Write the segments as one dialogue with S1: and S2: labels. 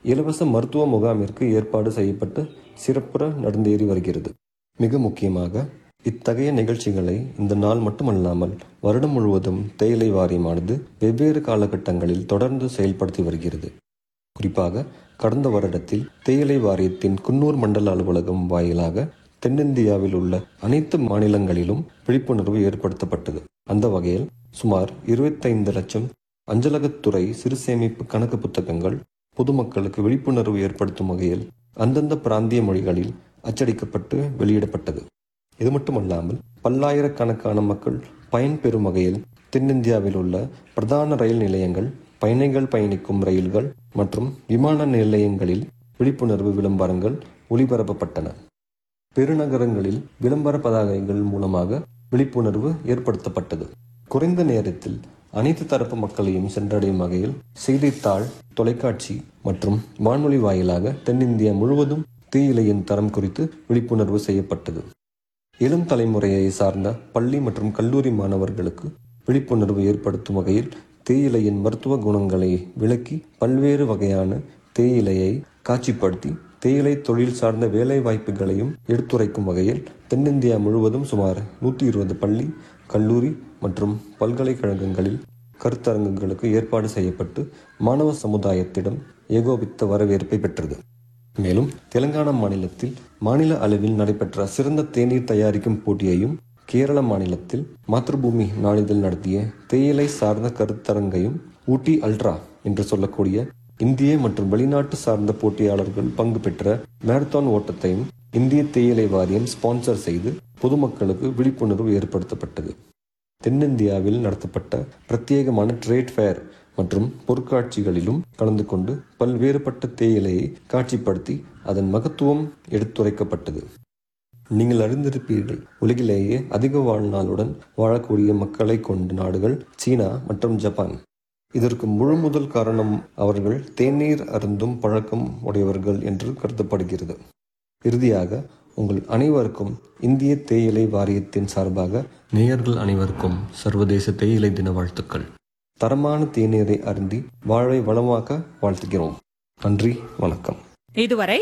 S1: இலவச மருத்துவ முகாமிற்கு ஏற்பாடு செய்யப்பட்டு சிறப்புற நடந்தேறி வருகிறது மிக முக்கியமாக இத்தகைய நிகழ்ச்சிகளை இந்த நாள் மட்டுமல்லாமல் வருடம் முழுவதும் தேயிலை வாரியமானது வெவ்வேறு காலகட்டங்களில் தொடர்ந்து செயல்படுத்தி வருகிறது குறிப்பாக கடந்த வருடத்தில் தேயிலை வாரியத்தின் குன்னூர் மண்டல அலுவலகம் வாயிலாக தென்னிந்தியாவில் உள்ள அனைத்து மாநிலங்களிலும் விழிப்புணர்வு ஏற்படுத்தப்பட்டது அந்த வகையில் சுமார் இருபத்தைந்து லட்சம் அஞ்சலகத்துறை சிறு சேமிப்பு கணக்கு புத்தகங்கள் பொதுமக்களுக்கு விழிப்புணர்வு ஏற்படுத்தும் வகையில் அந்தந்த பிராந்திய மொழிகளில் அச்சடிக்கப்பட்டு வெளியிடப்பட்டது இது மட்டுமல்லாமல் பல்லாயிரக்கணக்கான மக்கள் பயன்பெறும் வகையில் தென்னிந்தியாவில் உள்ள பிரதான ரயில் நிலையங்கள் பயணிகள் பயணிக்கும் ரயில்கள் மற்றும் விமான நிலையங்களில் விழிப்புணர்வு விளம்பரங்கள் ஒளிபரப்பப்பட்டன பெருநகரங்களில் விளம்பர பதாகைகள் மூலமாக விழிப்புணர்வு ஏற்படுத்தப்பட்டது குறைந்த நேரத்தில் அனைத்து தரப்பு மக்களையும் சென்றடையும் வகையில் செய்தித்தாள் தொலைக்காட்சி மற்றும் வானொலி வாயிலாக தென்னிந்தியா முழுவதும் தேயிலையின் தரம் குறித்து விழிப்புணர்வு செய்யப்பட்டது இளம் தலைமுறையை சார்ந்த பள்ளி மற்றும் கல்லூரி மாணவர்களுக்கு விழிப்புணர்வு ஏற்படுத்தும் வகையில் தேயிலையின் மருத்துவ குணங்களை விளக்கி பல்வேறு வகையான தேயிலையை காட்சிப்படுத்தி தேயிலை தொழில் சார்ந்த வேலை வாய்ப்புகளையும் எடுத்துரைக்கும் வகையில் தென்னிந்தியா முழுவதும் சுமார் நூற்றி இருபது பள்ளி கல்லூரி மற்றும் பல்கலைக்கழகங்களில் கருத்தரங்குகளுக்கு ஏற்பாடு செய்யப்பட்டு மாணவ சமுதாயத்திடம் ஏகோபித்த வரவேற்பை பெற்றது மேலும் தெலுங்கானா மாநிலத்தில் மாநில அளவில் நடைபெற்ற சிறந்த தேநீர் தயாரிக்கும் போட்டியையும் கேரள மாநிலத்தில் மாத்ருபூமி நாளிதழ் நடத்திய தேயிலை சார்ந்த கருத்தரங்கையும் ஊட்டி அல்ட்ரா என்று சொல்லக்கூடிய இந்திய மற்றும் வெளிநாட்டு சார்ந்த போட்டியாளர்கள் பங்கு பெற்ற மேரத்தான் ஓட்டத்தையும் இந்திய தேயிலை வாரியம் ஸ்பான்சர் செய்து பொதுமக்களுக்கு விழிப்புணர்வு ஏற்படுத்தப்பட்டது தென்னிந்தியாவில் நடத்தப்பட்ட பிரத்யேகமான ட்ரேட் ஃபேர் மற்றும் பொருட்காட்சிகளிலும் கலந்து கொண்டு பல்வேறுபட்ட தேயிலையை காட்சிப்படுத்தி அதன் மகத்துவம் எடுத்துரைக்கப்பட்டது நீங்கள் அறிந்திருப்பீர்கள் உலகிலேயே அதிக வாழ்நாளுடன் வாழக்கூடிய மக்களை கொண்ட நாடுகள் சீனா மற்றும் ஜப்பான் இதற்கு முழு முதல் காரணம் அவர்கள் தேநீர் அருந்தும் பழக்கம் உடையவர்கள் என்று கருதப்படுகிறது இறுதியாக உங்கள் அனைவருக்கும் இந்திய தேயிலை வாரியத்தின் சார்பாக நேயர்கள் அனைவருக்கும் சர்வதேச தேயிலை தின வாழ்த்துக்கள் தரமான தேநீரை அருந்தி வாழை வளமாக்க வாழ்த்துகிறோம் நன்றி வணக்கம்
S2: இதுவரை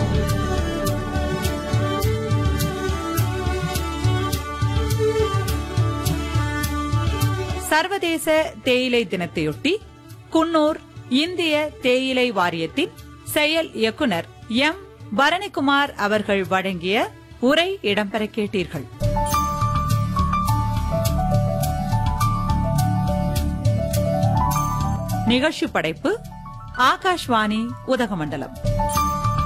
S2: சர்வதேச தேயிலை தினத்தையொட்டி குன்னூர் இந்திய தேயிலை வாரியத்தின் செயல் இயக்குனர் எம் பரணிக்குமார் அவர்கள் வழங்கிய உரை இடம்பெற கேட்டீர்கள் நிகழ்ச்சி படைப்பு ஆகாஷ்வாணி உதகமண்டலம்